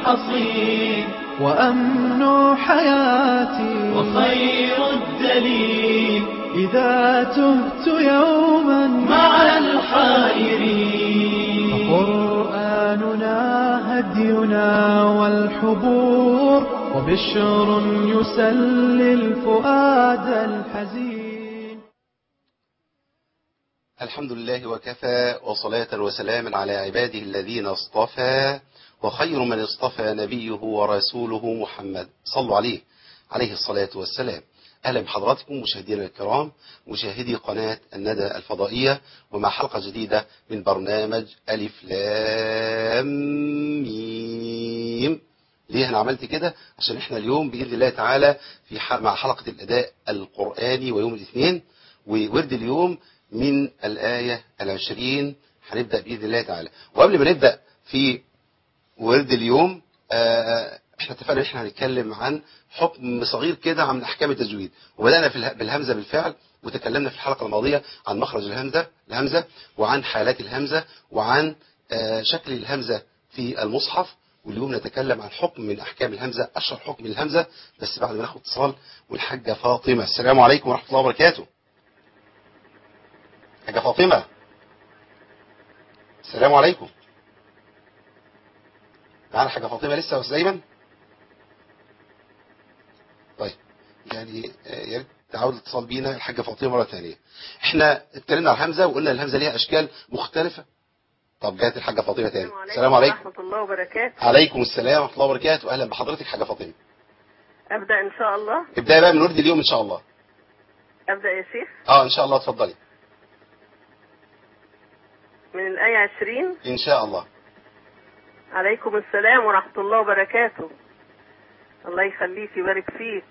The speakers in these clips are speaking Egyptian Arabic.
حصين وأمن حياتي وخير الدليل إذا تهت يوما مع الحائرين فقرآننا هدينا والحبور وبشر يسلي الفؤاد الحزين الحمد لله وكفى وصلاة وسلاما على عباده الذين اصطفى وخير من اصطفى نبيه ورسوله محمد صلوا عليه عليه الصلاة والسلام أهلا بحضراتكم مشاهدينا الكرام مشاهدي قناة الندى الفضائية ومع حلقة جديدة من برنامج ألف لام ميم ليه أنا عملت كده عشان احنا اليوم بإذن الله تعالى في ح- مع حلقة الأداء القرآني ويوم الاثنين وورد اليوم من الآية العشرين هنبدأ بإذن الله تعالى وقبل ما نبدأ في ورد اليوم آه، احنا اتفقنا ان احنا هنتكلم عن حكم صغير كده عن احكام التجويد وبدانا في اله- بالهمزه بالفعل وتكلمنا في الحلقه الماضيه عن مخرج الهمزه الهمزه وعن حالات الهمزه وعن آه، شكل الهمزه في المصحف واليوم نتكلم عن حكم من احكام الهمزه اشهر حكم الهمزه بس بعد ما ناخد اتصال والحاجه فاطمه السلام عليكم ورحمه الله وبركاته حاجه فاطمه السلام عليكم معانا حاجة فاطمة لسه يا أستاذ أيمن طيب يعني آه، يا ريت تعود الاتصال بينا الحاجة فاطمة مرة ثانية احنا اتكلمنا على الهمزة وقلنا الهمزة ليها أشكال مختلفة طب جات الحاجة فاطمة تاني السلام عليكم ورحمة الله وبركاته عليكم السلام ورحمة الله وبركاته أهلا بحضرتك حاجة فاطمة أبدأ إن شاء الله ابدأ بقى من ورد اليوم إن شاء الله أبدأ يا شيخ اه إن شاء الله اتفضلي من الآية 20 إن شاء الله عليكم السلام ورحمة الله وبركاته الله يخليك يبارك فيك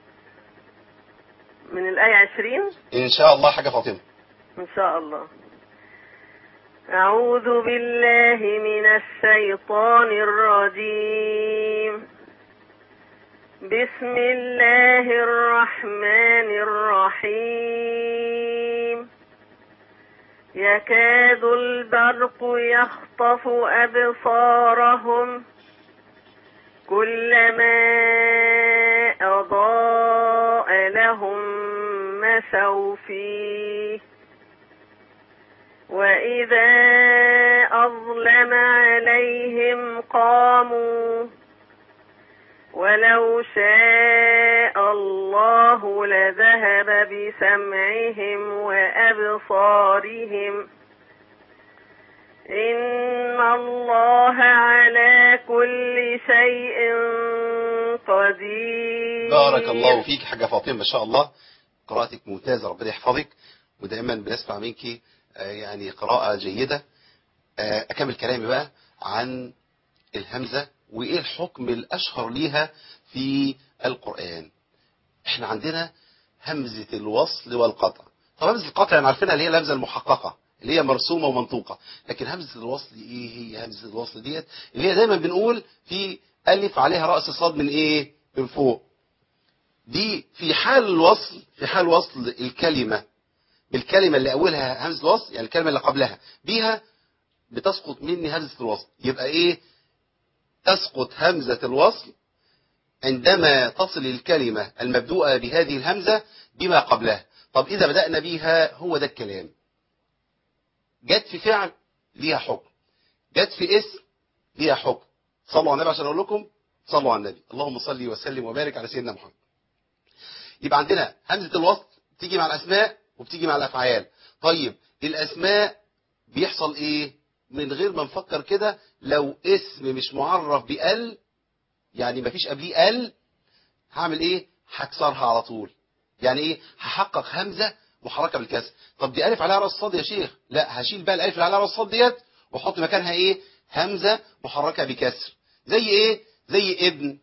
من الآية 20 إن شاء الله حاجة فاطمة إن شاء الله أعوذ بالله من الشيطان الرجيم بسم الله الرحمن الرحيم يكاد البرق يخطف أبصارهم كلما أضاء لهم مشوا فيه وإذا أظلم عليهم قاموا ولو شاء الله لذهب بسمعهم وأبصارهم إن الله على كل شيء قدير بارك الله فيك حاجة فاطمة ما شاء الله قراءتك ممتازة ربنا يحفظك ودائما بنسمع منك آه، يعني قراءة جيدة آه، أكمل كلامي بقى عن الهمزة وإيه الحكم الأشهر ليها في القرآن احنا عندنا همزة الوصل والقطع طب همزة القطع يعني عارفينها اللي هي الهمزة المحققة اللي هي مرسومة ومنطوقة لكن همزة الوصل ايه هي همزة الوصل ديت اللي هي دايما بنقول في ألف عليها رأس صاد من ايه من فوق دي في حال الوصل في حال وصل الكلمة بالكلمة اللي أولها همزة الوصل يعني الكلمة اللي قبلها بيها بتسقط مني همزة الوصل يبقى ايه تسقط همزة الوصل عندما تصل الكلمة المبدوءة بهذه الهمزة بما قبلها طب إذا بدأنا بيها هو ده الكلام جت في فعل ليها حكم جت في اسم ليها حكم صلوا على النبي عشان أقول لكم صلوا على النبي اللهم صل وسلم وبارك على سيدنا محمد يبقى عندنا همزة الوصل بتيجي مع الأسماء وبتيجي مع الأفعال طيب الأسماء بيحصل إيه من غير ما نفكر كده لو اسم مش معرف بأل يعني مفيش قبليه ال هعمل ايه هكسرها على طول يعني ايه هحقق همزه محركه بالكسر طب دي الف عليها راس صاد يا شيخ لا هشيل بقى الالف اللي عليها راس صاد ديت واحط مكانها ايه همزه محركه بكسر زي ايه زي ابن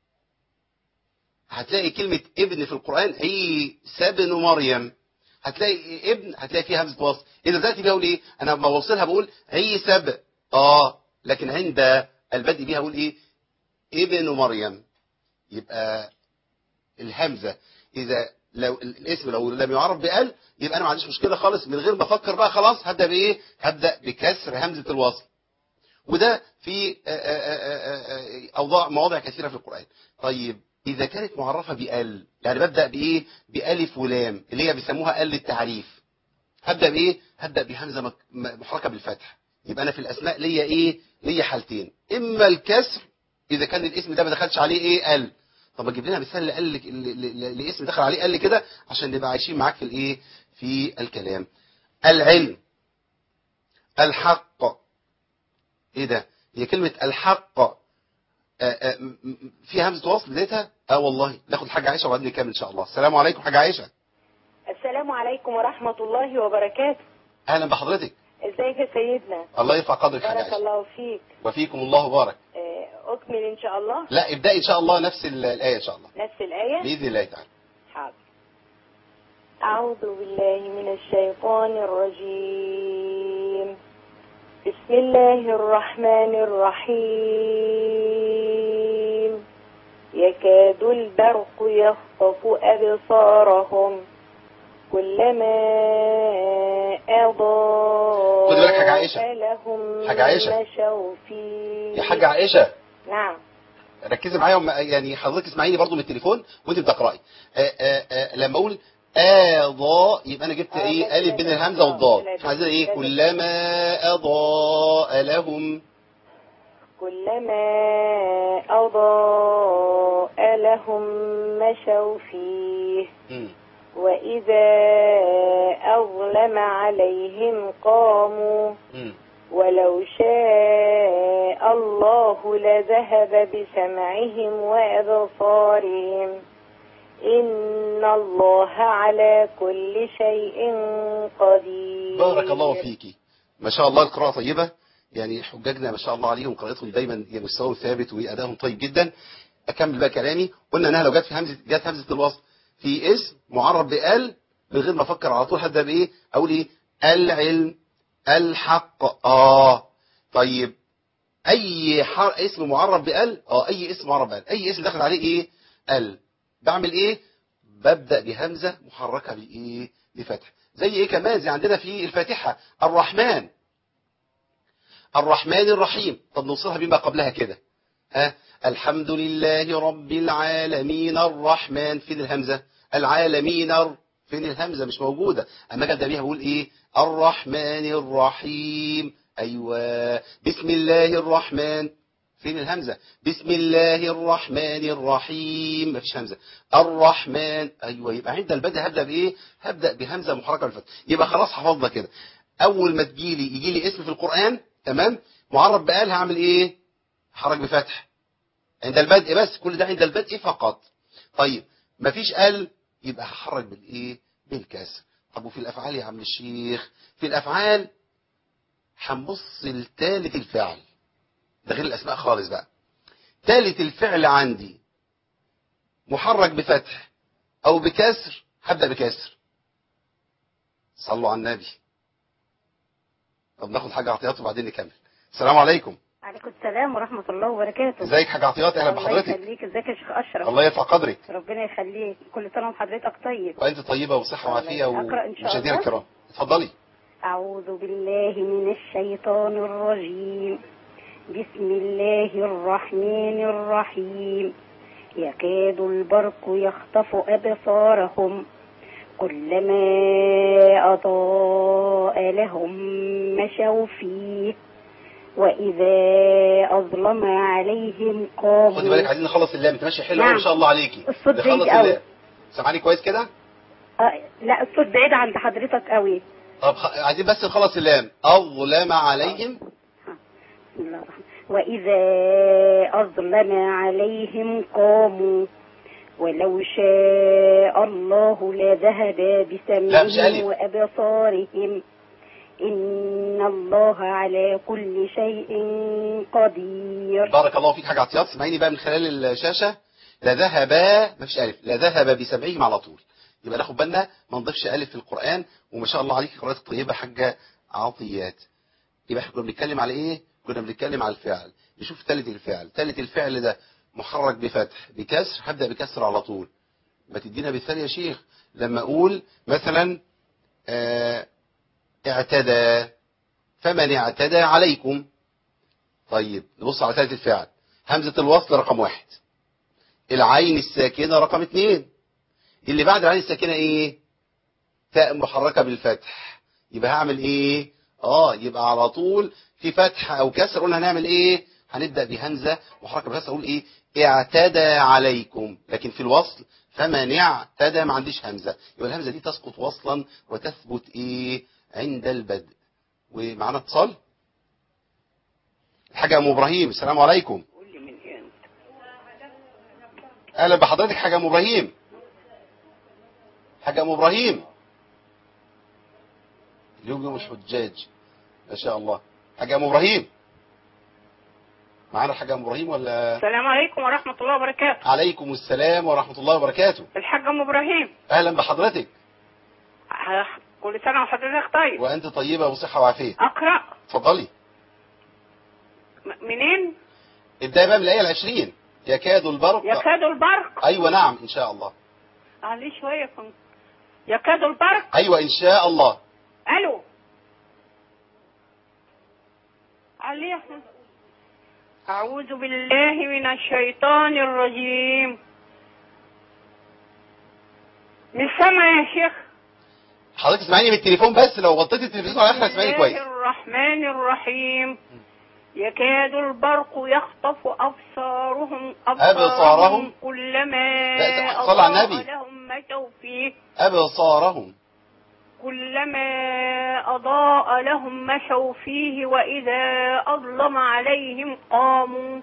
هتلاقي كلمه ابن في القران عيسى ابن مريم هتلاقي ابن هتلاقي فيها همزه وصل اذا بدات بيها اقول ايه انا لما بوصلها بقول عيسى ب- اه لكن عند البدء بيها اقول ايه ابن مريم يبقى الهمزة إذا لو الاسم لو لم يعرف بأل يبقى أنا ما عنديش مشكلة خالص من غير ما أفكر بقى خلاص هبدأ بإيه هبدأ بكسر همزة الوصل وده في آه، آه، آه، آه، اوضاع مواضع كثيره في القران طيب اذا كانت معرفه بال يعني ببدا بايه بالف ولام اللي هي بيسموها ال التعريف هبدا بايه هبدا بهمزه مك- م- محركه بالفتح يبقى انا في الاسماء ليا ايه ليا حالتين اما الكسر اذا كان الاسم ده ما دخلش عليه ايه ال طب اجيب لنا مثال لقال ل- ل- ل- لاسم دخل عليه ال كده عشان نبقى عايشين معاك في الايه في الكلام العلم الحق ايه ده هي كلمه الحق آه، آه، م- م- فيها همزه وصل بدايتها اه والله ناخد حاجه عائشه وبعدين نكمل ان شاء الله السلام عليكم حاجه عائشه السلام عليكم ورحمة الله وبركاته اهلا بحضرتك ازيك يا سيدنا الله يرفع قدرك حاجه بارك عائشه الله فيك وفيكم الله بارك آه، أكمل إن شاء الله لا ابدأي إن شاء الله نفس ال- الآية إن شاء الله نفس الآية بإذن الله تعالى حاضر أعوذ بالله من الشيطان الرجيم بسم الله الرحمن الرحيم يكاد البرق يخطف أبصارهم كلما أضاء خدي بالك حاجة عائشة. لهم حاجة عائشة. مشوا فيه يا حاجة عائشة نعم ركزي معايا وما- يعني حضرتك اسمعيني برضو من التليفون وانت بتقرأي آه، آه، آه، لما اقول اضاء يبقى انا جبت آه، ايه بس الف بين لازم- الهمزه والضاد لازم- فعايزين ايه لازم. كلما اضاء لهم كلما أضاء لهم مشوا فيه مم. وإذا أظلم عليهم قاموا مم. ولو شاء الله لذهب بسمعهم وأبصارهم إن الله على كل شيء قدير بارك الله فيكي ما شاء الله القراءة طيبة يعني حجاجنا ما شاء الله عليهم قراءتهم دايما هي مستوى ثابت وأدائهم طيب جدا أكمل بقى كلامي قلنا إنها لو جت في همزة جت همزة الوصل في اسم معرب بال من غير ما أفكر على طول هبدأ بإيه أقول إيه العلم الحق آه طيب أي حر... اسم معرب بال آه أي اسم معرب بال أي اسم داخل عليه إيه ال بعمل إيه ببدأ بهمزة محركة بإيه بفتح زي إيه كمان زي عندنا في الفاتحة الرحمن الرحمن الرحيم طب نوصلها بما قبلها كده ها الحمد لله رب العالمين الرحمن فين الهمزة العالمين الر- فين الهمزة مش موجودة أما أجي بيها بقول إيه الرحمن الرحيم أيوة بسم الله الرحمن فين الهمزة بسم الله الرحمن الرحيم مفيش همزة الرحمن أيوة يبقى عند البدء هبدأ بإيه هبدأ بهمزة محركة بالفتح يبقى خلاص حفظنا كده أول ما تجيلي يجي لي اسم في القرآن تمام معرب بقال هعمل إيه حرك بفتح عند البدء بس كل ده عند البدء فقط طيب مفيش قال يبقى هحرك بالايه بالكسر طب وفي الافعال يا عم الشيخ في الافعال هنبص لثالث الفعل ده غير الاسماء خالص بقى ثالث الفعل عندي محرك بفتح او بكسر هبدا بكسر صلوا على النبي طب ناخد حاجه اعطيات وبعدين نكمل السلام عليكم عليكم السلام ورحمة الله وبركاته ازيك حاجه اعطيات اهلا الله بحضرتك يخليك ازيك يا شيخ أشرف الله يرفع قدرك ربنا يخليك كل سنة وحضرتك طيب وانت طيبه وصحه وعافيه أقرأ إن شاء ومشاهدينا الله؟ الكرام اتفضلي أعوذ بالله من الشيطان الرجيم بسم الله الرحمن الرحيم يكاد البرق يخطف أبصارهم كلما أضاء لهم مشوا فيه وإذا أظلم عليهم قاموا خدي بالك عايزين نخلص اللام انت ماشي حلو نعم. ما شاء الله عليكي الصوت نخلص بعيد قوي. اللام سامعاني كويس كده آه لا الصوت بعيد عند حضرتك قوي طب خ... عايزين بس نخلص اللام اظلم عليهم بسم الله الرحمن وإذا أظلم عليهم قاموا ولو شاء الله لذهب لا، مش ألف. بسمعهم وأبصارهم إن الله على كل شيء قدير بارك الله فيك حاجه عطيات اسمعيني بقى من خلال الشاشه لذهب مفيش الف لذهب بسبعهم على طول يبقى ناخد بالنا ما نضيفش الف في القران وما شاء الله عليك قراءتك طيبه حاجه عطيات يبقى احنا كنا بنتكلم على ايه كنا بنتكلم على الفعل نشوف ثالث الفعل ثالث الفعل ده محرك بفتح بكسر هبدا بكسر على طول ما تدينا مثال يا شيخ لما اقول مثلا آه اعتدى فمن اعتدى عليكم طيب نبص على ثالث الفعل همزة الوصل رقم واحد العين الساكنة رقم اتنين اللي بعد العين الساكنة ايه تاء محركة بالفتح يبقى هعمل ايه اه يبقى على طول في فتح او كسر قلنا هنعمل ايه هنبدأ بهمزة محركة بالكسر اقول ايه اعتدى عليكم لكن في الوصل فمن اعتدى ما عنديش همزة يبقى الهمزة دي تسقط وصلا وتثبت ايه عند البدء ومعانا اتصال الحاجة ام ابراهيم السلام عليكم قول لي من امتى اهلا بحضرتك حاجة ام ابراهيم حاجة ام ابراهيم اليوم يوم مش حجاج ما شاء الله حاجة ام ابراهيم معانا حاجة ام ابراهيم ولا السلام عليكم ورحمة الله وبركاته عليكم السلام ورحمة الله وبركاته الحاج ام ابراهيم اهلا بحضرتك ه- كل سنة وحضرتك طيب وانت طيبة وصحة وعافية اقرأ اتفضلي م- منين ابدأ بقى من الآية العشرين يكاد البرق يكاد البرق ايوه نعم ان شاء الله عليه شوية كنت يكاد البرق ايوه ان شاء الله الو عليه اعوذ بالله من الشيطان الرجيم مش سامع يا شيخ حضرتك اسمعيني من التليفون بس لو غطيت التلفزيون على الاخر اسمعيني بسم كويس الله الرحمن الرحيم يكاد البرق يخطف أبصارهم أبصارهم؟ كلما لا، صل على أضاء النبي. لهم مشوا فيه ابصارهم كلما أضاء لهم مشوا فيه وإذا أظلم عليهم قاموا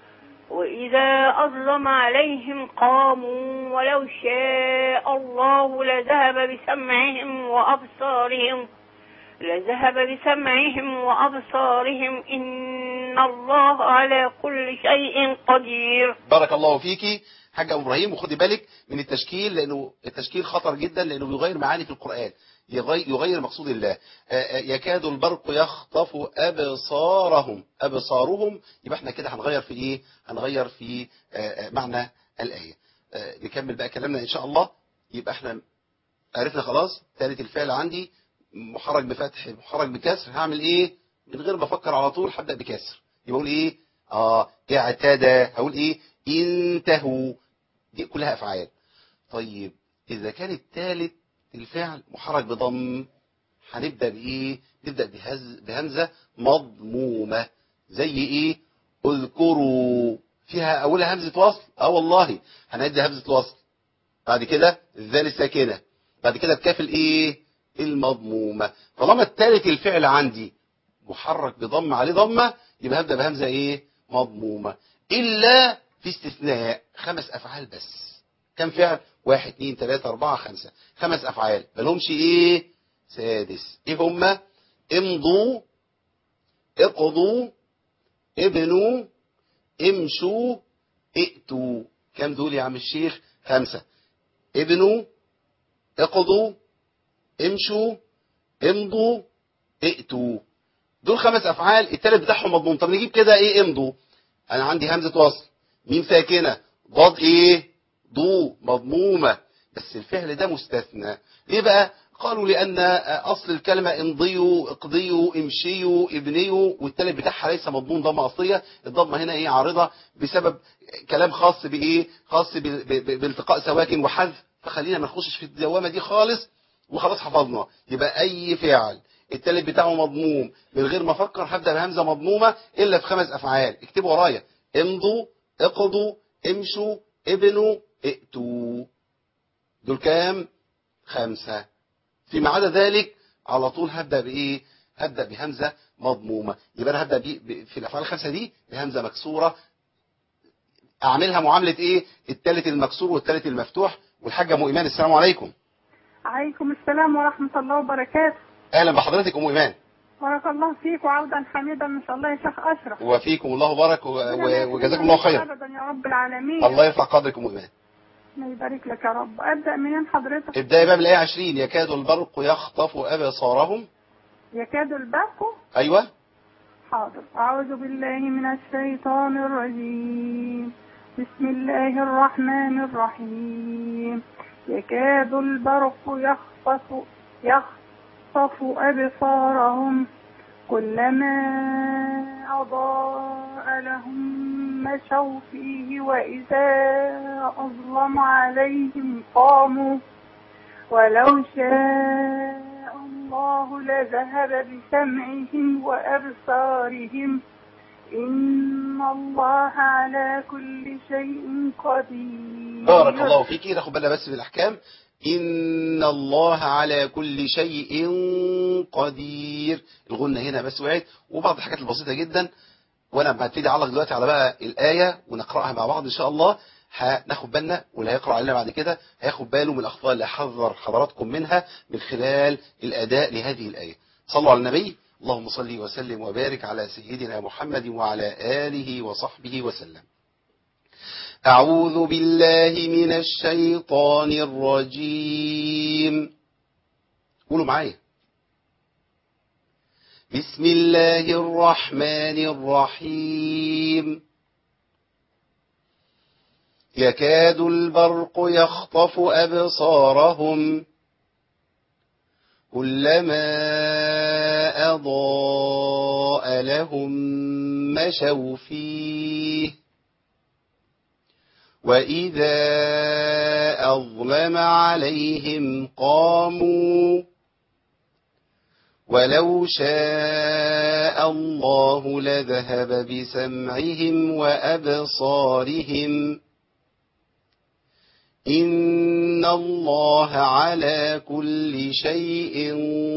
وإذا أظلم عليهم قاموا ولو شاء الله لذهب بسمعهم وأبصارهم لذهب بسمعهم وأبصارهم إن الله على كل شيء قدير بارك الله فيكي حاجة أم ابراهيم وخدي بالك من التشكيل لانه التشكيل خطر جدا لانه بيغير معاني في القرآن يغير, يغير مقصود الله آه، آه، يكاد البرق يخطف ابصارهم ابصارهم يبقى احنا كده هنغير في ايه هنغير في آه، آه، معنى الآية آه، نكمل بقى كلامنا ان شاء الله يبقى احنا عرفنا خلاص ثالث الفعل عندي محرك بفتح محرك بكسر هعمل ايه من غير ما افكر على طول هبدا بكسر يبقى اقول ايه اه اعتدى هقول ايه انتهوا دي كلها افعال طيب اذا كان الثالث الفعل محرك بضم هنبدا بايه نبدا بهز بهمزه مضمومه زي ايه اذكروا فيها اولها همزه وصل اه والله هندي همزه الوصل بعد كده الذال الساكنه بعد كده الكاف الايه المضمومه طالما الثالث الفعل عندي محرك بضم عليه ضمه يبقى هبدا بهمزه ايه مضمومه الا في استثناء خمس افعال بس كم فعل واحد اتنين تلاتة اربعة خمسة خمس افعال مالهمش ايه سادس ايه هما امضوا اقضوا ابنوا امشوا ائتوا كم دول يا عم الشيخ خمسة ابنوا اقضوا امشوا امضوا ائتوا دول خمس افعال التالت بتاعهم مضمون طب نجيب كده ايه امضوا انا عندي همزة وصل ميم ساكنة ضاد ايه ضو مضمومة بس الفعل ده مستثنى ليه بقى قالوا لأن أصل الكلمة امضيوا اقضيوا امشيوا ابنيوا والتالت بتاعها ليس مضمون ضمة أصلية الضمة هنا ايه عارضة بسبب كلام خاص بإيه خاص ب- ب- ب- بالتقاء سواكن وحذف فخلينا ما نخشش في الدوامة دي خالص وخلاص حفظنا يبقى أي فعل التالت بتاعه مضموم من غير ما أفكر هبدأ بهمزة مضمومة إلا في خمس أفعال اكتبوا ورايا امضوا اقضوا امشوا ابنوا ائتوا دول كام خمسة فيما عدا ذلك على طول هبدأ بإيه هبدأ بهمزة مضمومة يبقى أنا هبدأ بي ب- في الأفعال الخمسة دي بهمزة مكسورة أعملها معاملة إيه التالت المكسور والتالت المفتوح والحاجة أم إيمان السلام عليكم عليكم السلام ورحمة الله وبركاته أهلا بحضرتك أم إيمان بارك الله فيك وعودا حميدا إن شاء الله يا شيخ أشرف وفيكم الله بارك و- و- وجزاكم الله خير أبدا يا رب العالمين الله يرفع قدرك أم إيمان الله يبارك لك يا رب أبدأ منين حضرتك ابدأي بقى من الآية 20 يكاد البرق يخطف أبصارهم يكاد البرق أيوه حاضر أعوذ بالله من الشيطان الرجيم بسم الله الرحمن الرحيم يكاد البرق يخطف يخطف أبصارهم كلما أضاء لهم مشوا فيه وإذا أظلم عليهم قاموا ولو شاء الله لذهب بسمعهم وأبصارهم إن الله على كل شيء قدير بارك الله فيك ناخد بالنا بس من الأحكام إن الله على كل شيء قدير الغنة هنا بس وقعت وبعض الحاجات البسيطة جدا وأنا هبتدي أعلق دلوقتي على بقى الآية ونقرأها مع بعض إن شاء الله هناخد بالنا واللي هيقرأ علينا بعد كده هياخد باله من الأخطاء اللي حذر حضراتكم منها من خلال الأداء لهذه الآية صلوا على النبي اللهم صل وسلم وبارك على سيدنا محمد وعلى آله وصحبه وسلم أعوذ بالله من الشيطان الرجيم قولوا معايا بسم الله الرحمن الرحيم يكاد البرق يخطف أبصارهم كلما أضاء لهم مشوا فيه وإذا أظلم عليهم قاموا ولو شاء الله لذهب بسمعهم وأبصارهم إن الله على كل شيء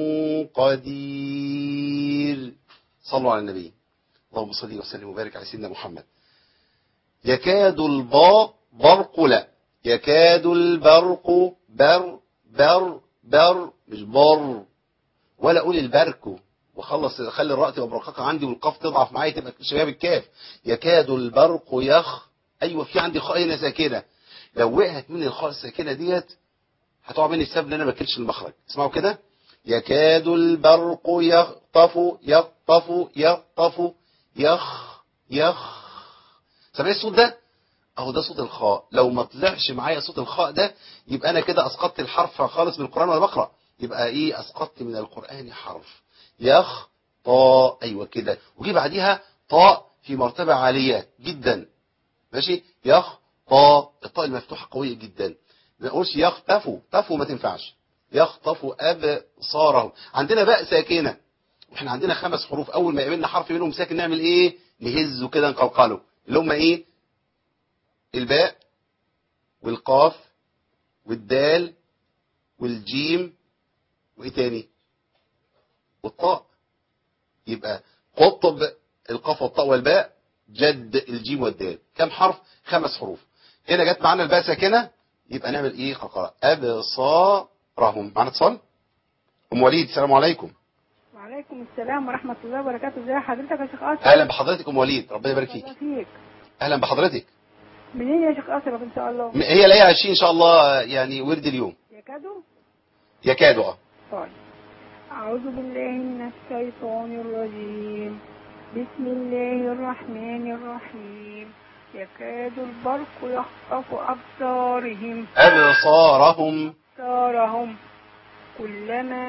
قدير صلوا على النبي اللهم صل وسلم وبارك على سيدنا محمد يكاد الباء برق لا يكاد البرق بر بر بر مش بر ولا اقول البركو وخلص خلي الراء تبقى مرققه عندي والقاف تضعف معايا تبقى شباب الكاف يكاد البرق يخ ايوه في عندي خاء هنا ساكنه لو وقعت مني الخاء الساكنه ديت هتقع مني بسبب ان انا ما بكلش المخرج اسمعوا كده يكاد البرق يخطف يخطف يخطف يخ يخ سامعين الصوت ده اهو ده صوت الخاء لو ما طلعش معايا صوت الخاء ده يبقى انا كده اسقطت الحرف خالص من القران وانا بقرا يبقى ايه اسقطت من القران حرف يخ طاء ايوه كده وجي بعديها طاء في مرتبه عاليه جدا ماشي يخ طاء الطاء المفتوحه قويه جدا ما نقولش يخطفوا طفوا ما تنفعش يخطفوا ابصارهم عندنا باء ساكنه واحنا عندنا خمس حروف اول ما يقابلنا حرف منهم ساكن نعمل ايه نهزه كده نقلقله اللي هم ايه الباء والقاف والدال والجيم وايه تاني والطاء يبقى قطب القاف والطاء والباء جد الجيم والدال كم حرف خمس حروف هنا جت معانا الباء ساكنه يبقى نعمل ايه قلقله ابصارهم معانا اتصال ام وليد السلام عليكم وعليكم السلام ورحمة الله وبركاته ازي حضرتك يا شيخ أشرف اهلا بحضرتك ام وليد ربنا يبارك فيك الله فيك اهلا بحضرتك منين يا شيخ أشرف إن شاء الله م- هي الايه 20 ان شاء الله يعني ورد اليوم يكادوا يكاد اه طيب أعوذ بالله من الشيطان الرجيم بسم الله الرحمن الرحيم يكاد البرق يخطف أبصارهم ابصارهم أبصارهم كلما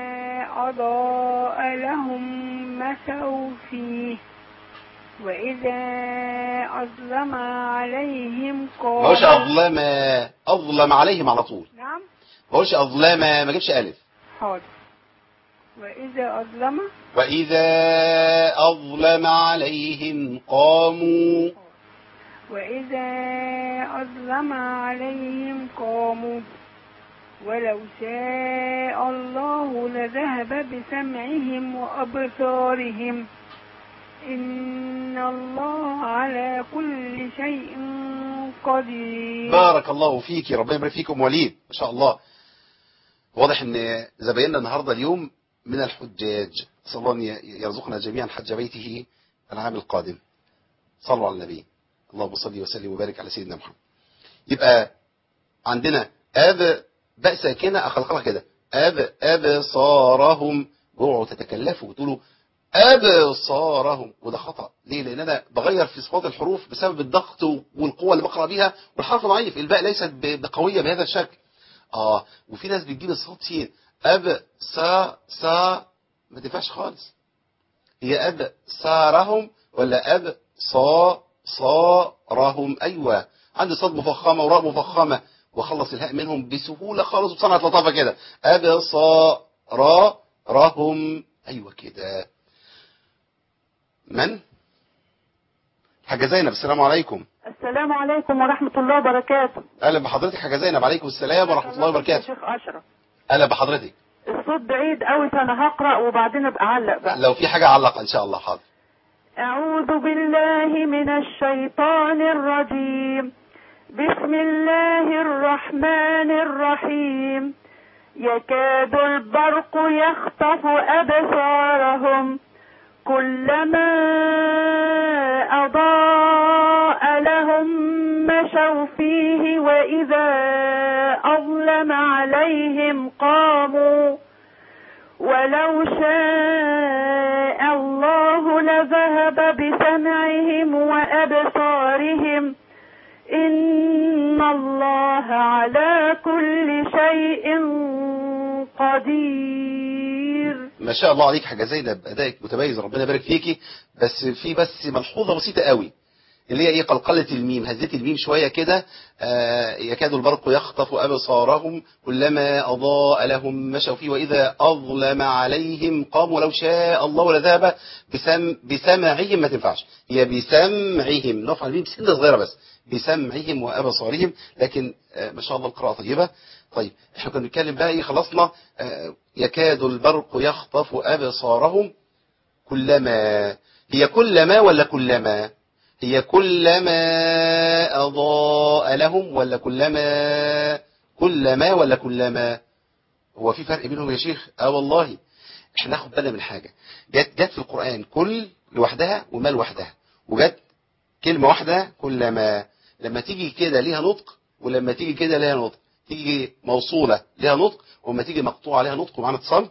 أضاء لهم مشوا فيه وإذا أظلم عليهم ما قولش قالوا اظلم اظلم عليهم على طول نعم ما قولش اظلم ما جبش الف حاضر وإذا أظلم واذا اظلم عليهم قاموا وإذا أظلم عليهم قاموا ولو شاء الله لذهب بسمعهم وأبصارهم إن الله على كل شيء قدير بارك الله فيك ربنا يبارك فيكم وليد ما شاء الله واضح ان زبايننا النهارده اليوم من الحجاج صلى الله أن يرزقنا جميعا حج بيته العام القادم صلوا على النبي اللهم صل وسلم وبارك على سيدنا محمد يبقى عندنا اب باء ساكنه اخلقها كده اب ابصارهم اوعوا تتكلفوا وتقولوا ابصارهم وده خطا ليه لان انا بغير في صفات الحروف بسبب الضغط والقوه اللي بقرا بيها والحرف ضعيف الباء ليست ب- بقويه بهذا الشكل اه وفي ناس بتجيب الصوت سين اب سا سا ما تنفعش خالص هي أبصارهم ولا أبصارهم أيوة عندي صاد مفخمة وراء مفخمة وخلص الهاء منهم بسهولة خالص بصنعة لطافة كده أبصارهم أيوة كده من؟ حاجة زينب السلام عليكم السلام عليكم ورحمة الله وبركاته أهلا بحضرتك حاجة زينب عليكم السلام ورحمة الله يا وبركاته شيخ أشرف أهلا بحضرتك الصوت بعيد قوي فأنا هقرأ وبعدين أبقى أعلق بقى لو في حاجة علق إن شاء الله حاضر أعوذ بالله من الشيطان الرجيم بسم الله الرحمن الرحيم يكاد البرق يخطف أبصارهم كلما أضاء لهم مشوا فيه وإذا أظلم عليهم قاموا ولو شاء الله لذهب بسمعهم وأبصارهم إن الله على كل شيء قدير ما شاء الله عليك حاجة زينب أدائك متميز ربنا يبارك فيكي بس في بس ملحوظة بسيطة قوي اللي هي ايه قلقلة الميم هزيت الميم شوية كده آه يكاد البرق يخطف أبصارهم كلما أضاء لهم مشوا فيه وإذا أظلم عليهم قاموا لو شاء الله لذهب بسم بسمعهم ما تنفعش هي بسمعهم نرفع الميم سنة صغيرة بس بسمعهم وأبصارهم لكن آه ما شاء الله القراءة طيبة طيب احنا كنا بنتكلم بقى ايه خلصنا آه يكاد البرق يخطف أبصارهم كلما هي كلما ولا كلما هي كلما أضاء لهم ولا كلما كلما ولا كلما هو في فرق بينهم يا شيخ اه والله احنا ناخد بالنا من حاجة جت جت في القرآن كل لوحدها وما لوحدها وجت كلمة واحدة كلما لما تيجي كده ليها نطق ولما تيجي كده ليها نطق تيجي موصولة ليها نطق ولما تيجي مقطوعة ليها نطق ومعانا اتصال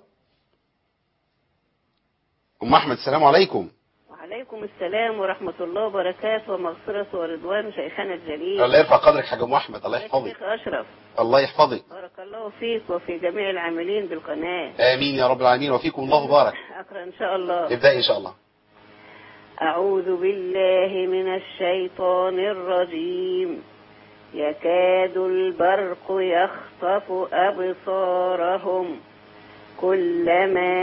أم أحمد السلام عليكم وعليكم السلام ورحمة الله وبركاته ومغفرة ورضوان شيخنا الجليل الله يرفع قدرك حاجة أم أحمد الله يحفظك الشيخ أشرف الله يحفظك بارك الله فيك وفي جميع العاملين بالقناة آمين يا رب العالمين وفيكم الله بارك أقرأ إن شاء الله ابدأ إن شاء الله أعوذ بالله من الشيطان الرجيم يكاد البرق يخطف أبصارهم كلما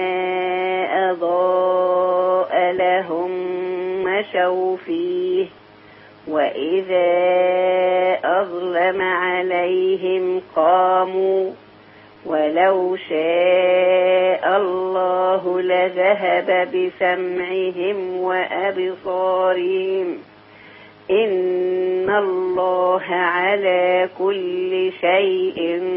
أضاء لهم مشوا فيه وإذا أظلم عليهم قاموا ولو شاء الله لذهب بسمعهم وأبصارهم إن الله على كل شيء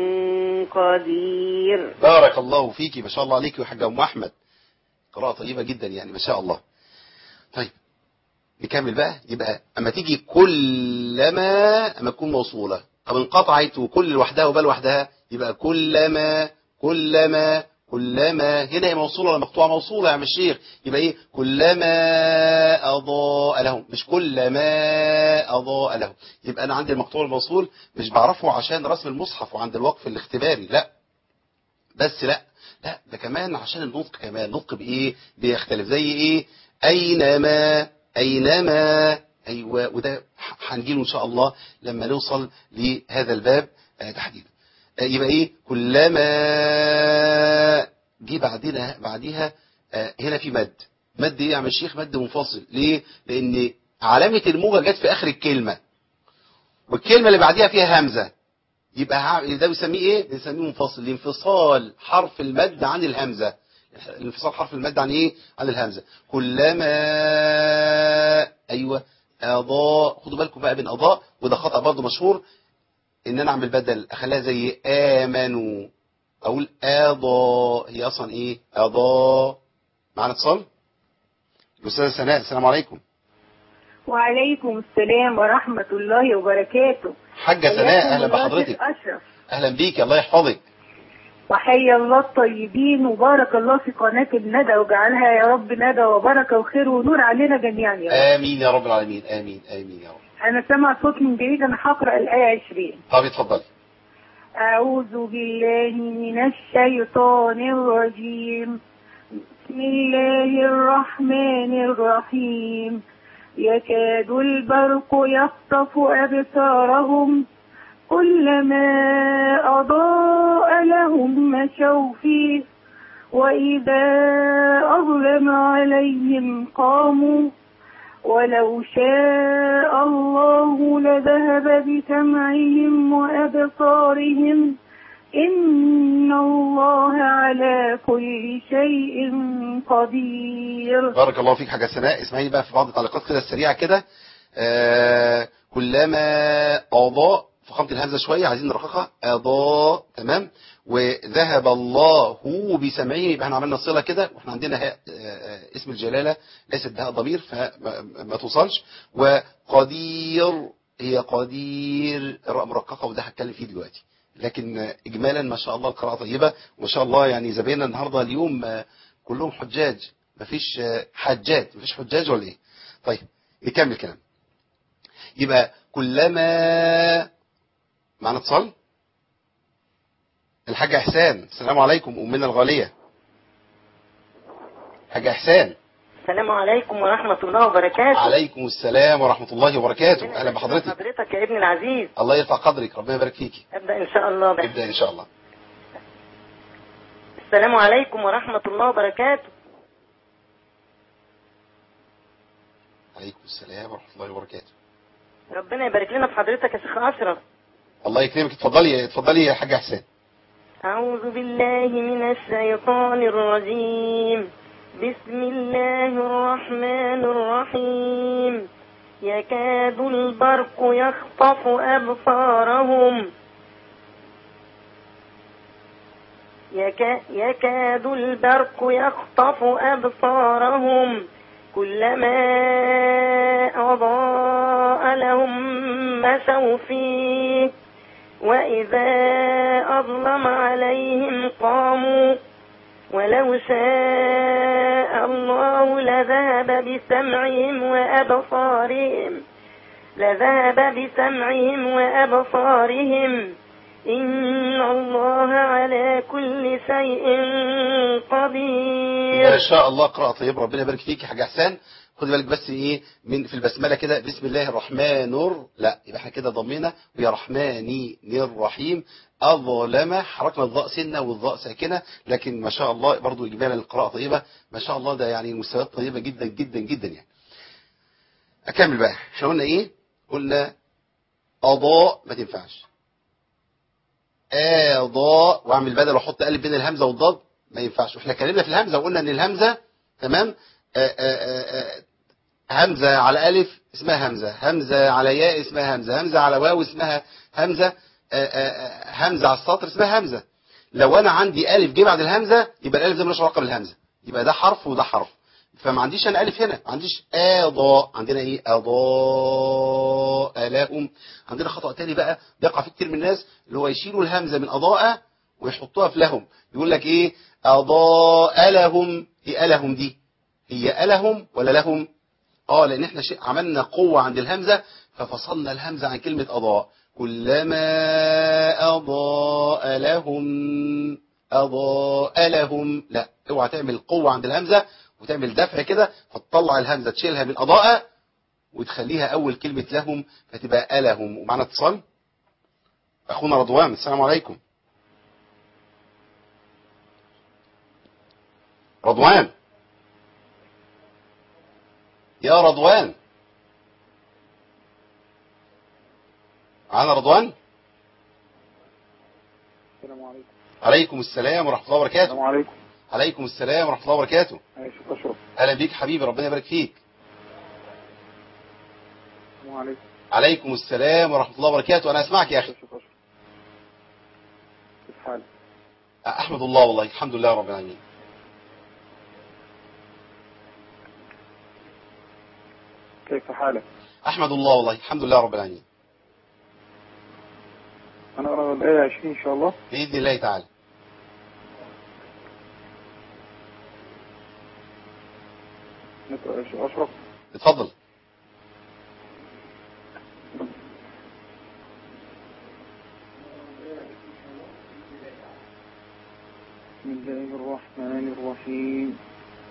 قدير بارك الله فيك ما شاء الله عليك يا حاجة أم أحمد قراءة طيبة جدا يعني ما شاء الله طيب نكمل بقى يبقى أما تيجي كلما أما تكون موصولة طب انقطعت وكل لوحدها وبال لوحدها يبقى كلما كلما كلما هنا هي موصولة ولا مقطوعة موصولة يا عم الشيخ يبقى ايه كلما أضاء لهم مش كلما أضاء لهم يبقى أنا عندي المقطوع الموصول مش بعرفه عشان رسم المصحف وعند الوقف الاختباري لا بس لا لا ده كمان عشان النطق كمان النطق بإيه بيختلف زي إيه أينما أينما أيوة وده هنجيله إن شاء الله لما نوصل لهذا الباب آه، تحديدا آه، يبقى إيه كلما جه بعدنا بعديها آه، هنا في مد مد إيه يا عم الشيخ مد منفصل ليه لأن علامة الموجة جت في آخر الكلمة والكلمة اللي بعديها فيها همزة يبقى ها- ده بنسميه ايه بنسميه منفصل لانفصال حرف المد عن الهمزة انفصال حرف المد عن ايه عن الهمزة كلما ايوه اضاء خدوا بالكم بقى بين اضاء وده خطأ برضه مشهور ان انا اعمل بدل اخليها زي امنوا اقول اضاء هي اصلا ايه اضاء معانا اتصال الاستاذه سناء السلام عليكم وعليكم السلام ورحمة الله وبركاته حاجه سناء اهلا بحضرتك شيخ أشرف اهلا بيك الله يحفظك وحيا الله الطيبين وبارك الله في قناة الندى وجعلها يا رب ندى وبركة وخير ونور علينا جميعا يا رب امين يا رب العالمين امين امين يا رب أنا سامع صوت من بعيد أنا هقرأ الآية 20 طب اتفضلي أعوذ بالله من الشيطان الرجيم بسم الله الرحمن الرحيم يكاد البرق يخطف أبصارهم كلما أضاء لهم مشوا فيه وإذا أظلم عليهم قاموا ولو شاء الله لذهب بسمعهم وأبصارهم إن الله على كل شيء قدير بارك الله فيك حاجة سناء اسمعيني بقى في بعض التعليقات كده السريعة كده آه كلما أضاء فخمت الهمزة شوية عايزين نرققها أضاء تمام وذهب الله بسمعه يبقى احنا عملنا صلة كده واحنا عندنا هاء آه، اسم الجلالة ليست بهاء ضمير فما ما توصلش وقدير هي قدير الراء مرققة وده هتكلم فيه دلوقتي لكن اجمالا ما شاء الله القراءة طيبة وما شاء الله يعني زبايننا النهاردة اليوم آه، كلهم حجاج مفيش آه، حجاج مفيش حجاج ولا ايه طيب نكمل كلام يبقى كلما معنا اتصال الحاجة احسان السلام عليكم امنا الغالية حاجة احسان السلام عليكم ورحمة الله وبركاته عليكم السلام ورحمة الله وبركاته اهلا بحضرتك حضرتك يا ابني العزيز الله يرفع قدرك ربنا يبارك فيكي أبدأ إن شاء الله بقى. ابدأ ان شاء الله السلام عليكم ورحمة الله وبركاته عليكم السلام ورحمة الله وبركاته ربنا يبارك لنا في حضرتك يا شيخ أشرف الله يكرمك اتفضلي اتفضلي يا حاجة احسان أعوذ بالله من الشيطان الرجيم بسم الله الرحمن الرحيم يكاد البرق يخطف أبصارهم يكا يكاد البرق يخطف أبصارهم كلما أضاء لهم مشوا فيه وإذا أظلم عليهم قاموا ولو شاء الله لذهب بسمعهم وأبصارهم لذهب بسمعهم وأبصارهم إن الله على كل شيء قدير ما شاء الله قراءة طيبة ربنا يبارك فيك يا حاج احسان خد بالك بس ايه من في البسمله كده بسم الله الرحمن الر- لا يبقى احنا كده ضمينا ويا رحماني الرحيم اظلم حركنا الضاء سنه والضاء ساكنه لكن ما شاء الله برضو اجمالا القراءه طيبه ما شاء الله ده يعني مستويات طيبه جدا جدا جدا يعني اكمل بقى احنا قلنا ايه قلنا اضاء ما تنفعش اضاء واعمل بدل واحط الف بين الهمزه والضاد ما ينفعش واحنا اتكلمنا في الهمزه وقلنا ان الهمزه تمام آآ آآ آآ همزه على الف اسمها همزه همزه على ياء اسمها همزه همزه على واو اسمها همزه آآ آآ همزه على السطر اسمها همزه لو انا عندي الف جه بعد الهمزه يبقى الالف ده ملوش علاقه بالهمزه يبقى ده حرف وده حرف فما عنديش انا الف هنا ما عنديش اضاء عندنا ايه اضاء لهم عندنا خطا تاني بقى بيقع فيه كتير من الناس اللي هو يشيلوا الهمزه من اضاء ويحطوها في لهم يقول لك ايه اضاء لهم ايه الهم دي هي الهم ولا لهم اه لان احنا شيء عملنا قوه عند الهمزه ففصلنا الهمزه عن كلمه اضاء كلما اضاء لهم اضاء لهم لا اوعى تعمل قوه عند الهمزه وتعمل دفع كده فتطلع الهمزه تشيلها من اضاء وتخليها اول كلمه لهم فتبقى الهم ومعنا اتصال اخونا رضوان السلام عليكم رضوان يا رضوان معانا رضوان السلام عليكم عليكم السلام ورحمة الله وبركاته السلام عليكم عليكم السلام ورحمة الله وبركاته يا شيخ أشرف أهلا بيك حبيبي ربنا يبارك فيك السلام عليكم عليكم السلام ورحمة الله وبركاته أنا أسمعك يا يا أخي شيخ أشرف كيف حالك؟ أحمد الله والله الحمد لله رب العالمين كيف حالك؟ أحمد الله والله الحمد لله رب العالمين أنا أقرأ الآية 20 إن شاء الله بإذن الله تعالى نقرأ يا شيخ أشرف اتفضل بسم الله الرحمن الرحيم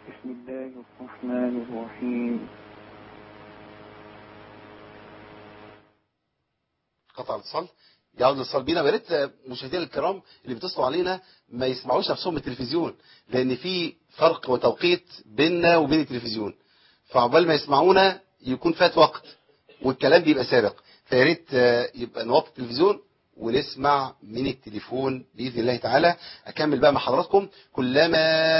بسم الله الرحمن الرحيم قطع الاتصال يعود الاتصال بينا ويا ريت مشاهدينا الكرام اللي بيتصلوا علينا ما يسمعوش نفسهم من التلفزيون لان في فرق وتوقيت بيننا وبين التلفزيون فعقبال ما يسمعونا يكون فات وقت والكلام بيبقى سابق فيا ريت آه، يبقى نوطي التلفزيون ونسمع من التليفون باذن الله تعالى اكمل بقى مع حضراتكم كلما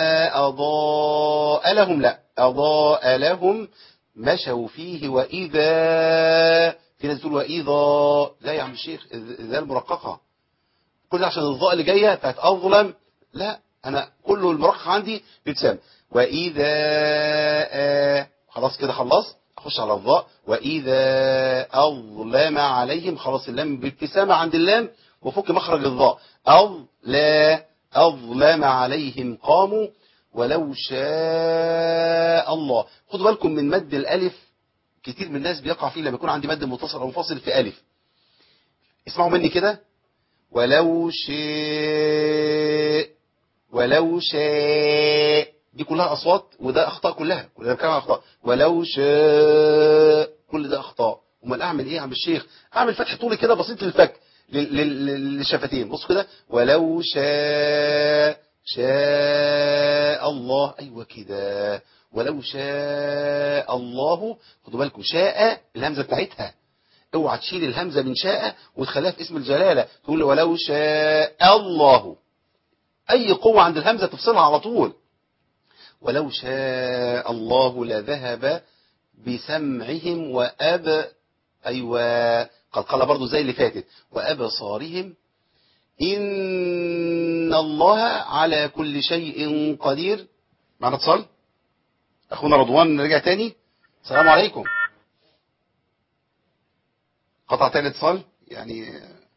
اضاء لهم لا اضاء لهم مشوا فيه واذا في ناس تقول واذا لا يا عم الشيخ ذا المرققه كل ده عشان الضاء اللي جايه بتاعت اظلم لا انا كله المرقق عندي بيتسام واذا آه خلاص كده خلص اخش على الضاء واذا اظلم عليهم خلاص اللام بابتسامه عند اللام وفك مخرج الضاء اظلا اظلم عليهم قاموا ولو شاء الله خدوا بالكم من مد الالف كتير من الناس بيقع فيه لما يكون عندي مد متصل او منفصل في الف اسمعوا مني كده ولو شاء ولو شاء دي كلها اصوات وده اخطاء كلها كلنا بنتكلم عن اخطاء ولو شاء كل ده اخطاء امال اعمل ايه يا عم الشيخ اعمل فتح طولي كده بسيط للفك لل- لل- للشفتين بص كده ولو شاء شاء الله ايوه كده ولو شاء الله خدوا بالكم شاء الهمزه بتاعتها اوعى تشيل الهمزه من شاء وتخليها في اسم الجلاله تقول ولو شاء الله اي قوه عند الهمزه تفصلها على طول ولو شاء الله لذهب بسمعهم وأب أيوة قلقلة برضو زي اللي فاتت وأبصارهم إن الله على كل شيء قدير معنا اتصال أخونا رضوان رجع تاني السلام عليكم قطع تاني اتصال يعني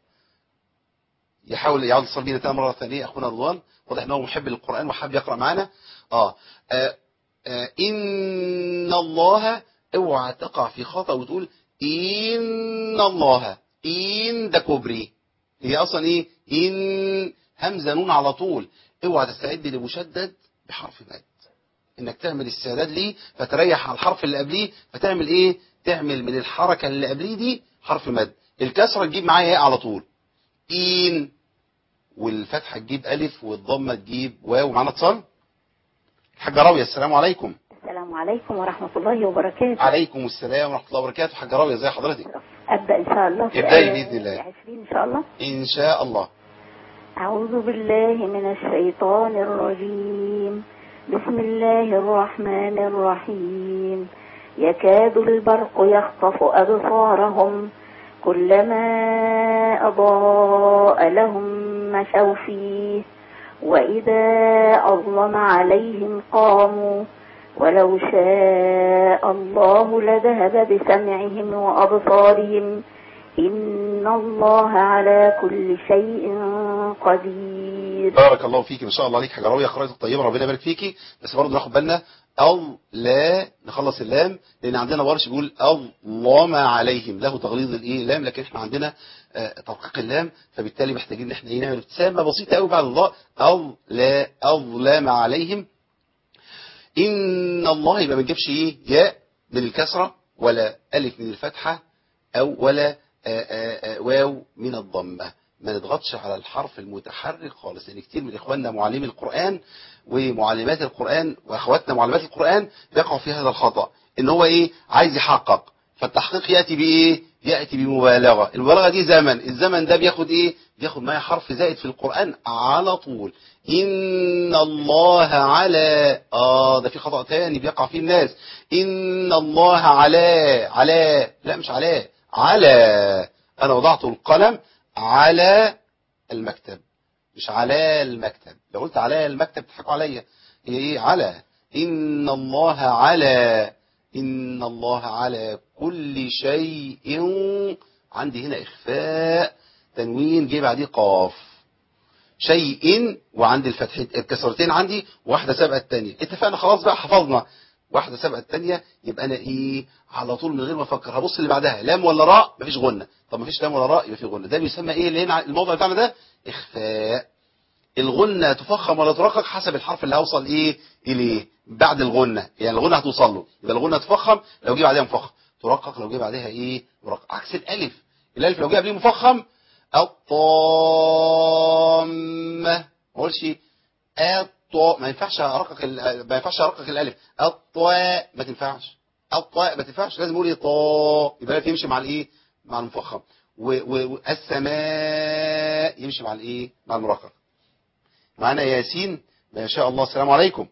يحاول يعود اتصال بينا تاني مرة ثانية أخونا رضوان واضح أنه محب للقرآن وحاب يقرأ معنا آه. آه. آه. إن الله اوعى تقع في خطأ وتقول إن الله إن ده كوبري هي أصلا إيه إن همزة نون على طول اوعى تستعد لمشدد بحرف مد انك تعمل السداد ليه فتريح على الحرف اللي قبليه فتعمل ايه تعمل من الحركة اللي قبليه دي حرف مد الكسرة تجيب معايا ايه على طول إن والفتحة تجيب ألف والضمة تجيب واو معانا اتصال حاجة راوية السلام عليكم السلام عليكم ورحمة الله وبركاته عليكم السلام ورحمة الله وبركاته حاجة راوية ازي حضرتك أبدأ إن شاء الله في ابدأي آية بإذن الله. 20 إن شاء الله إن شاء الله أعوذ بالله من الشيطان الرجيم بسم الله الرحمن الرحيم يكاد البرق يخطف أبصارهم كلما أضاء لهم مشوا فيه وإذا أظلم عليهم قاموا ولو شاء الله لذهب بسمعهم وأبصارهم إن الله على كل شيء قدير بارك الله فيك ما شاء الله عليك حاجة راوية قراءة طيبة ربنا يبارك فيكي بس برضه ناخد بالنا أو لا نخلص اللام لأن عندنا ورش بيقول أظلم عليهم له تغليظ الإيه لام لكن احنا عندنا آه، تدقيق اللام فبالتالي محتاجين ان احنا ايه نعمل ابتسامة بسيطة قوي بعد الضاء أو لا أظلم عليهم إن الله يبقى ما نجيبش إيه ياء من الكسرة ولا ألف من الفتحة أو ولا آآ آآ واو من الضمة ما نضغطش على الحرف المتحرك خالص لأن كتير من إخواننا معلمي القرآن ومعلمات القرآن وأخواتنا معلمات القرآن بيقعوا في هذا الخطأ إن هو إيه عايز يحقق فالتحقيق يأتي بإيه يأتي بمبالغة المبالغة دي زمن الزمن ده بياخد إيه بياخد معايا حرف زائد في القرآن على طول إن الله على آه ده في خطأ تاني بيقع فيه الناس إن الله على على لا مش على على أنا وضعت القلم على المكتب مش على المكتب لو قلت على المكتب تضحكوا عليا هي ايه على إن الله على إن الله على كل شيء عندي هنا إخفاء تنوين جه بعديه قاف شيء وعندي الفتحين الكسرتين عندي واحدة سابقة التانية اتفقنا خلاص بقى حفظنا واحدة سابقة التانية يبقى أنا إيه على طول من غير ما أفكر هبص اللي بعدها لام ولا راء مفيش غنة طب مفيش لام ولا راء يبقى في غنة ده بيسمى إيه اللي هنا الموضوع بتاعنا ده إخفاء الغنة تفخم ولا ترقق حسب الحرف اللي هوصل إيه اليه بعد الغنه يعني الغنه هتوصل له يبقى الغنه تفخم لو جه بعدها مفخم ترقق لو جه بعدها ايه مرقق عكس الالف الالف لو جه قبليه مفخم الطامه ما اقولش الطاء ما ينفعش ارقق ال- ما ينفعش ارقق الالف الطاء ما تنفعش الطاء ما تنفعش لازم اقول ايه طاء يبقى الالف يمشي مع الايه مع المفخم و- و- والسماء يمشي مع الايه مع المرقق معانا ياسين ما شاء الله السلام عليكم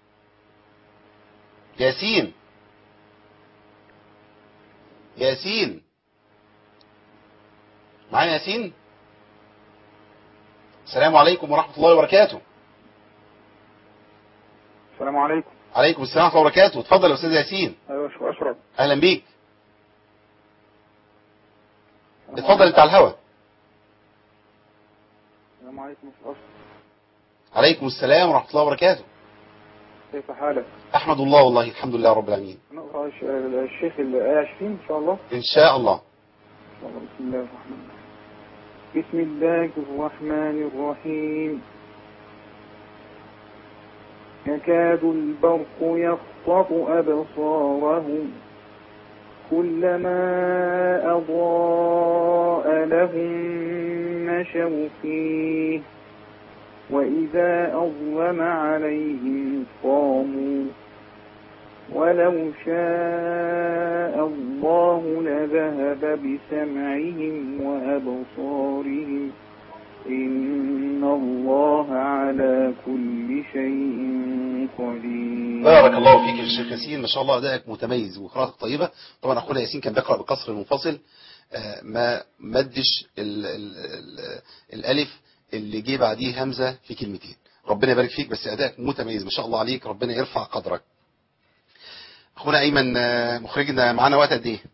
ياسين ياسين معانا ياسين السلام عليكم ورحمة الله وبركاته السلام عليكم عليكم السلام ورحمة الله وبركاته اتفضل يا أستاذ ياسين ايوه شو اشرف أهلا بيك اتفضل انت على الهوا السلام عليكم شو اشرف عليكم السلام ورحمة الله وبركاته كيف حالك؟ أحمد الله والله الحمد لله رب العالمين نقرا الش- الشيخ الآية 20 إن شاء الله إن شاء الله إن شاء الله بسم الله الرحمن الرحيم بسم الله الرحمن الرحيم يكاد البرق يخطف أبصارهم كلما أضاء لهم مشوا فيه وإذا أظلم عليهم قاموا ولو شاء الله لذهب بسمعهم وأبصارهم إن الله على كل شيء قدير بارك الله فيك يا شيخ ياسين ما شاء الله أدائك متميز وقراءتك طيبة طبعا أخونا ياسين كان بيقرأ بقصر منفصل آه، ما مدش ال ال ال الألف اللي جه بعديه همزة في كلمتين ربنا يبارك فيك بس أدائك متميز ما شاء الله عليك ربنا يرفع قدرك أخونا أيمن آه، مخرجنا معانا وقت قد إيه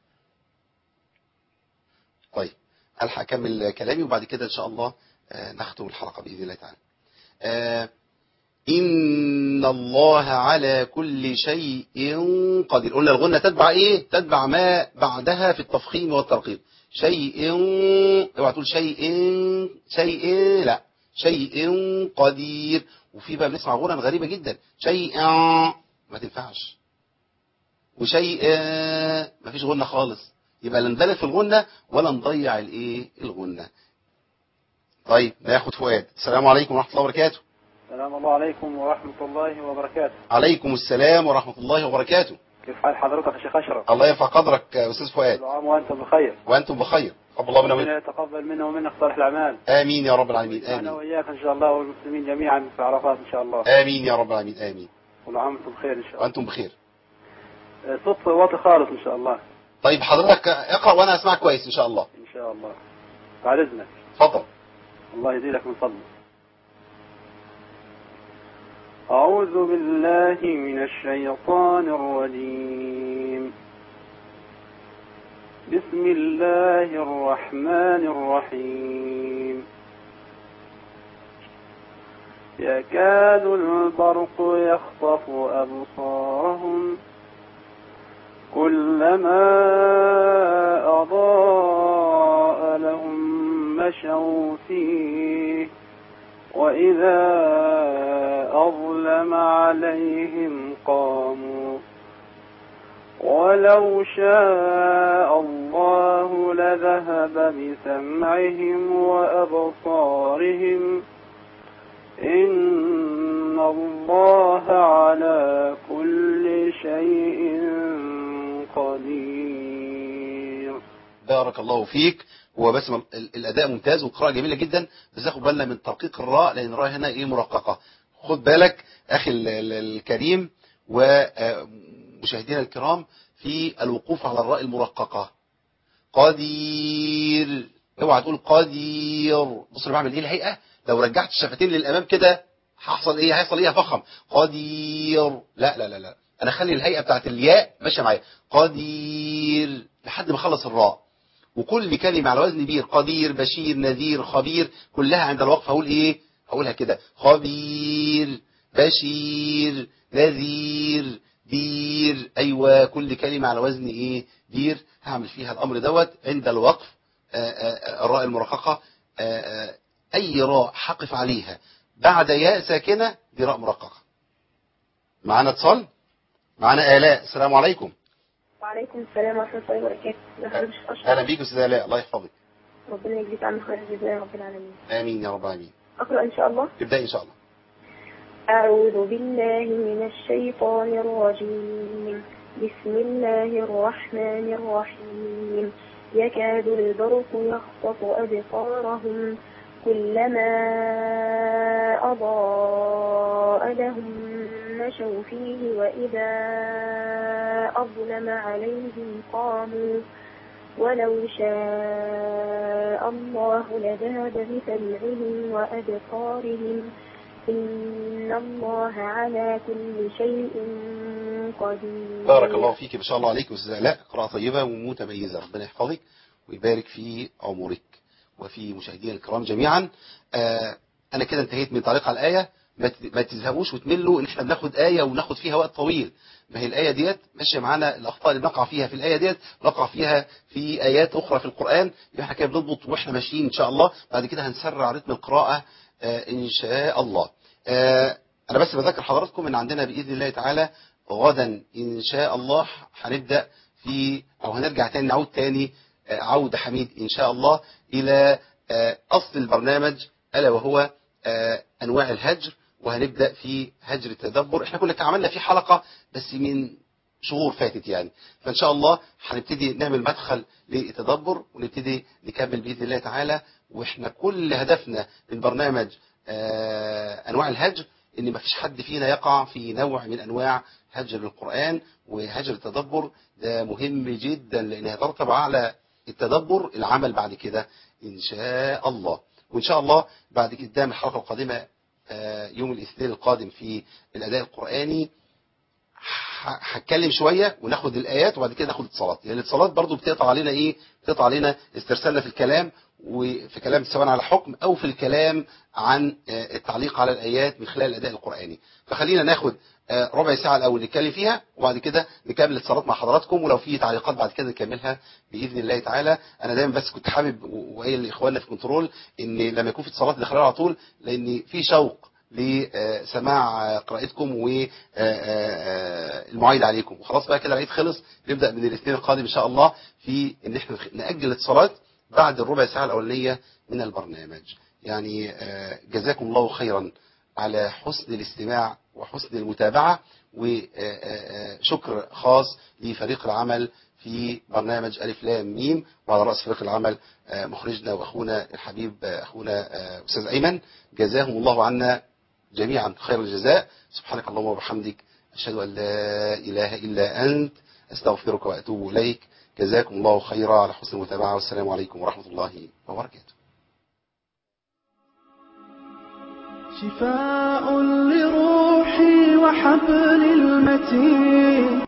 طيب ألحق أكمل كلامي وبعد كده إن شاء الله آه، نختم الحلقة بإذن الله تعالى آه، إن الله على كل شيء قدير قلنا الغنة تتبع إيه تتبع ما بعدها في التفخيم والترقيق شيء اوعى تقول شيء شيء لا شيء قدير وفي بقى بنسمع غنى غريبة جدا شيء ما تنفعش وشيء ما فيش غنة خالص يبقى لا نبالغ في الغنة ولا نضيع الايه الغنة طيب ناخد فؤاد السلام عليكم ورحمة الله وبركاته السلام الله عليكم ورحمة الله وبركاته عليكم السلام ورحمة الله وبركاته كيف حال حضرتك يا شيخ أشرف الله يرفع قدرك يا أستاذ فؤاد كل عام وأنتم بخير وأنتم بخير تقبل الله منا ربنا ومنكم يتقبل منا ومنك صالح الأعمال آمين يا رب العالمين أنا آمين وإياك إن شاء الله والمسلمين جميعا في عرفات إن شاء الله آمين يا رب العالمين آمين كل عام وأنتم بخير إن شاء الله وأنتم بخير آه، صوت واطي خالص إن شاء الله طيب حضرتك اقرأ وأنا أسمعك كويس إن شاء الله إن شاء الله بعد إذنك اتفضل الله يزيدك من فضله أعوذ بالله من الشيطان الرجيم بسم الله الرحمن الرحيم يكاد البرق يخطف أبصارهم كلما أضاء لهم مشوا فيه وإذا أظلم عليهم قاموا ولو شاء الله لذهب بسمعهم وأبصارهم إن الله على كل شيء قدير بارك الله فيك هو بس ال- الأداء ممتاز والقراءة جميلة جدا بس ناخد بالنا من ترقيق الراء لأن الراء هنا إيه مرققة خد بالك أخي ال- ال- الكريم ومشاهدينا الكرام في الوقوف على الراء المرققة قدير اوعى تقول قدير بص انا بعمل ايه الهيئة لو رجعت الشفتين للأمام كده هيحصل ايه هيحصل ايه فخم قدير لا لا لا لا انا اخلي الهيئة بتاعت الياء ماشيه معايا قدير لحد ما اخلص الراء وكل كلمة على وزن بير قدير بشير نذير خبير كلها عند الوقف هقول ايه هقولها كده خبير بشير نذير بير ايوه كل كلمة على وزن ايه بير هعمل فيها الامر دوت عند الوقف آآ آآ الراء المرققة آآ اي راء حقف عليها بعد ياء ساكنة دي راء مرققة معانا اتصال معانا آلاء السلام عليكم وعليكم السلام ورحمة الله وبركاته ده حضرتك أشرف اهلا بيك استاذ آلاء الله يحفظك ربنا يجزيك عن خير الجزاء يا رب العالمين امين يا رب العالمين أقرأ إن شاء الله ابدأ ان شاء الله أعوذ بالله من الشيطان الرجيم بسم الله الرحمن الرحيم يكاد البرق يخطف أبصارهم كلما أضاء لهم مشوا فيه وإذا أظلم عليهم قاموا ولو شاء الله لذهب بسمعهم وأبصارهم إن الله على كل شيء قدير بارك الله فيك ما شاء الله عليك استاذ آلاء قراءة طيبة ومتميزة ربنا يحفظك ويبارك في عمرك وفي مشاهدينا الكرام جميعا آه انا كده انتهيت من تعليق على الآية ما ت- ما تزهقوش وتملوا ان احنا بناخد آية وناخد فيها وقت طويل ما هي الآية ديت ماشية معانا الأخطاء اللي بنقع فيها في الآية ديت نقع فيها في آيات أخرى في القرآن يبقى احنا كده بنضبط واحنا ماشيين إن شاء الله بعد كده هنسرع رتم القراءة آه إن شاء الله آه أنا بس بذكر حضراتكم إن عندنا بإذن الله تعالى غدا إن شاء الله هنبدأ في أو هنرجع تاني نعود تاني آه، عودة حميد إن شاء الله إلى آه، أصل البرنامج ألا وهو آه، أنواع الهجر وهنبدأ في هجر التدبر احنا كنا عملنا فيه حلقة بس من شهور فاتت يعني فإن شاء الله هنبتدي نعمل مدخل للتدبر ونبتدي نكمل بإذن الله تعالى وإحنا كل هدفنا من برنامج آه، أنواع الهجر إن ما فيش حد فينا يقع في نوع من أنواع هجر القرآن وهجر التدبر ده مهم جدا لأنه يترتب على التدبر العمل بعد كده إن شاء الله وإن شاء الله بعد كده قدام الحلقة القادمة آه، يوم الاثنين القادم في الأداء القرآني ه- هتكلم شوية وناخد الآيات وبعد كده ناخد اتصالات لأن الاتصالات برضو بتقطع علينا إيه بتقطع علينا استرسالنا في الكلام وفي كلام سواء على حكم أو في الكلام عن آه، التعليق على الآيات من خلال الأداء القرآني فخلينا ناخد آه، ربع ساعة الأول نتكلم فيها وبعد كده نكمل الاتصالات مع حضراتكم ولو في تعليقات بعد كده نكملها بإذن الله تعالى أنا دايما بس كنت حابب وقايل لإخواننا في كنترول إن لما يكون في اتصالات داخلها على طول لأن في شوق لسماع قراءتكم والمعايدة عليكم وخلاص بقى كده العيد خلص نبدأ من الاثنين القادم إن شاء الله في إن احنا نأجل الاتصالات بعد الربع ساعة الأولانية من البرنامج يعني آه، جزاكم الله خيرا على حسن الاستماع وحسن المتابعة وشكر خاص لفريق العمل في برنامج ألف لام ميم وعلى رأس فريق العمل آه، مخرجنا وأخونا الحبيب آه، أخونا آه، أستاذ أيمن جزاهم الله عنا جميعا خير الجزاء سبحانك اللهم وبحمدك أشهد أن لا إله إلا أنت أستغفرك وأتوب إليك جزاكم الله خيرا على حسن المتابعة والسلام عليكم ورحمة الله وبركاته شفاء لروحي وحبل المتين